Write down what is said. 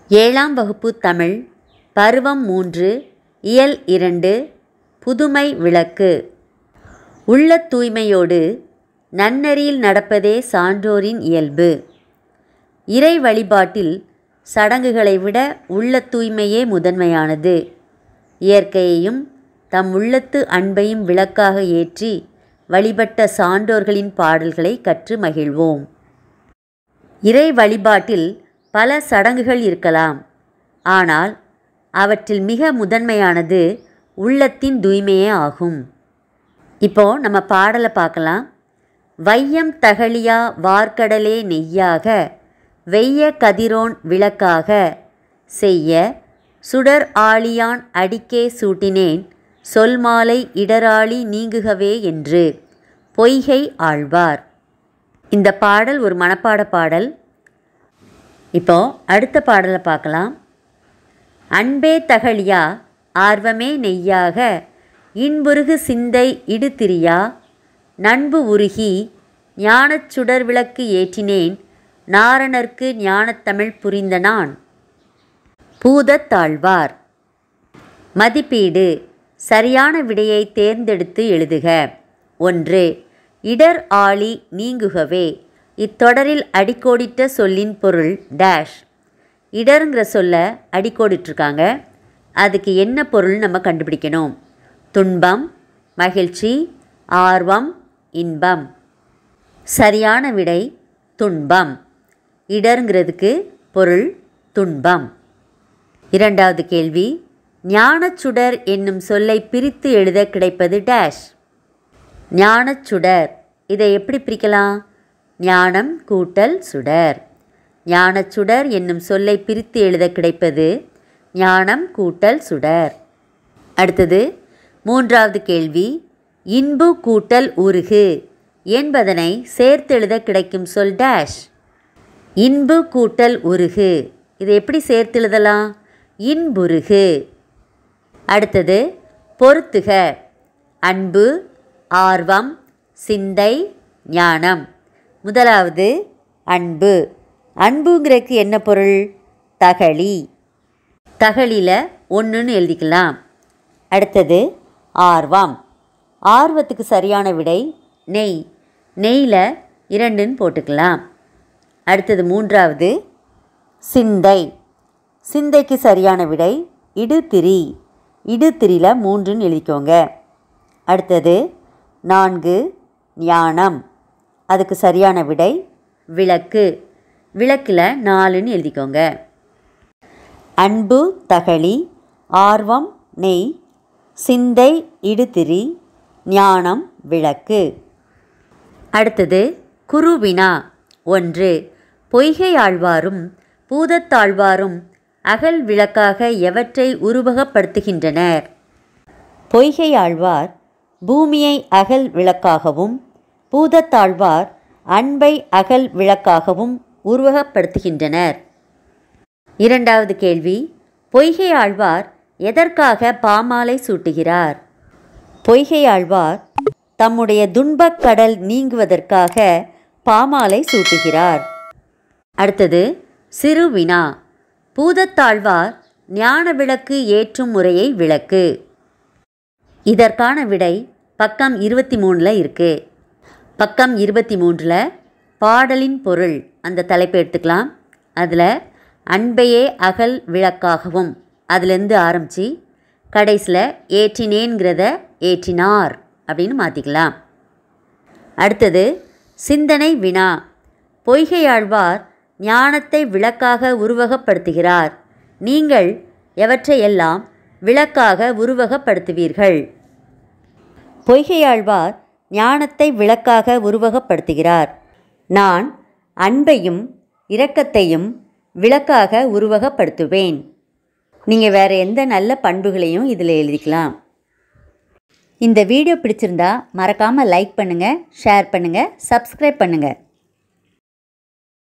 ஏழாம் வகுப்பு தமிழ் பருவம் மூன்று இயல் இரண்டு புதுமை விளக்கு உள்ளத் தூய்மையோடு நன்னெறியில் நடப்பதே சான்றோரின் இயல்பு இறை வழிபாட்டில் சடங்குகளை விட உள்ளத் தூய்மையே முதன்மையானது இயற்கையையும் தம் உள்ளத்து அன்பையும் விளக்காக ஏற்றி வழிபட்ட சான்றோர்களின் பாடல்களை கற்று மகிழ்வோம் இறை வழிபாட்டில் பல சடங்குகள் இருக்கலாம் ஆனால் அவற்றில் மிக முதன்மையானது உள்ளத்தின் தூய்மையே ஆகும் இப்போ நம்ம பாடலை பார்க்கலாம் வையம் தகழியா வார்க்கடலே நெய்யாக வெய்ய கதிரோன் விளக்காக செய்ய சுடர் ஆழியான் அடிக்கே சூட்டினேன் சொல் மாலை இடராளி நீங்குகவே என்று பொய்கை ஆழ்வார் இந்த பாடல் ஒரு மனப்பாட பாடல் இப்போ அடுத்த பாடலை பார்க்கலாம் அன்பே தகழியா ஆர்வமே நெய்யாக இன்புருகு சிந்தை இடுதிரியா நண்பு உருகி ஞானச் சுடர் விளக்கு ஏற்றினேன் நாரணர்க்கு ஞானத்தமிழ் புரிந்த நான் பூதத்தாழ்வார் மதிப்பீடு சரியான விடையை தேர்ந்தெடுத்து எழுதுக ஒன்று இடர் ஆளி நீங்குகவே இத்தொடரில் அடிக்கோடிட்ட சொல்லின் பொருள் டேஷ் இடருங்கிற சொல்ல அடிக்கோடிட்டிருக்காங்க அதுக்கு என்ன பொருள் நம்ம கண்டுபிடிக்கணும் துன்பம் மகிழ்ச்சி ஆர்வம் இன்பம் சரியான விடை துன்பம் இடருங்கிறதுக்கு பொருள் துன்பம் இரண்டாவது கேள்வி ஞானச்சுடர் என்னும் சொல்லை பிரித்து எழுத கிடைப்பது டேஷ் ஞானச்சுடர் இதை எப்படி பிரிக்கலாம் ஞானம் கூட்டல் சுடர் ஞானச்சுடர் என்னும் சொல்லை பிரித்து எழுத கிடைப்பது ஞானம் கூட்டல் சுடர் அடுத்தது மூன்றாவது கேள்வி இன்பு கூட்டல் உருகு என்பதனை சேர்த்தெழுத கிடைக்கும் சொல் டேஷ் இன்பு கூட்டல் உருகு இதை எப்படி சேர்த்தெழுதலாம் இன்புருகு அடுத்தது பொறுத்துக அன்பு ஆர்வம் சிந்தை ஞானம் முதலாவது அன்பு அன்புங்கிறதுக்கு என்ன பொருள் தகளி தகளியில் ஒன்றுன்னு எழுதிக்கலாம் அடுத்தது ஆர்வம் ஆர்வத்துக்கு சரியான விடை நெய் நெய்யில் இரண்டுன்னு போட்டுக்கலாம் அடுத்தது மூன்றாவது சிந்தை சிந்தைக்கு சரியான விடை இடுதிரி இடுதிரியில் மூன்றுன்னு எழுதிக்கோங்க அடுத்தது நான்கு ஞானம் அதுக்கு சரியான விடை விளக்கு விளக்கில் நாலுன்னு எழுதிக்கோங்க அன்பு தகளி ஆர்வம் நெய் சிந்தை இடுதிரி ஞானம் விளக்கு அடுத்தது குருவினா ஒன்று பொய்கை ஆழ்வாரும் பூதத்தாழ்வாரும் அகல் விளக்காக எவற்றை உருவகப்படுத்துகின்றனர் பொய்கை ஆழ்வார் பூமியை அகல் விளக்காகவும் பூதத்தாழ்வார் அன்பை அகல் விளக்காகவும் உருவகப்படுத்துகின்றனர் இரண்டாவது கேள்வி பொய்கை ஆழ்வார் எதற்காக பாமாலை சூட்டுகிறார் பொய்கை ஆழ்வார் தம்முடைய துன்பக் கடல் நீங்குவதற்காக பாமாலை சூட்டுகிறார் அடுத்தது சிறு வினா பூதத்தாழ்வார் ஞான விளக்கு ஏற்றும் முறையை விளக்கு இதற்கான விடை பக்கம் இருபத்தி மூணில் இருக்குது பக்கம் இருபத்தி மூன்றில் பாடலின் பொருள் அந்த தலைப்பை எடுத்துக்கலாம் அதில் அன்பையே அகல் விளக்காகவும் அதுலேருந்து ஆரம்பித்து கடைசியில் ஏற்றினேங்கிறத ஏற்றினார் அப்படின்னு மாற்றிக்கலாம் அடுத்தது சிந்தனை வினா பொய்கையாழ்வார் ஞானத்தை விளக்காக உருவகப்படுத்துகிறார் நீங்கள் எவற்றையெல்லாம் விளக்காக உருவகப்படுத்துவீர்கள் பொய்கையாழ்வார் ஞானத்தை விளக்காக உருவகப்படுத்துகிறார் நான் அன்பையும் இரக்கத்தையும் விளக்காக உருவகப்படுத்துவேன் நீங்கள் வேறு எந்த நல்ல பண்புகளையும் இதில் எழுதிக்கலாம் இந்த வீடியோ பிடிச்சிருந்தா மறக்காமல் லைக் பண்ணுங்கள் ஷேர் பண்ணுங்கள் சப்ஸ்கிரைப் பண்ணுங்கள்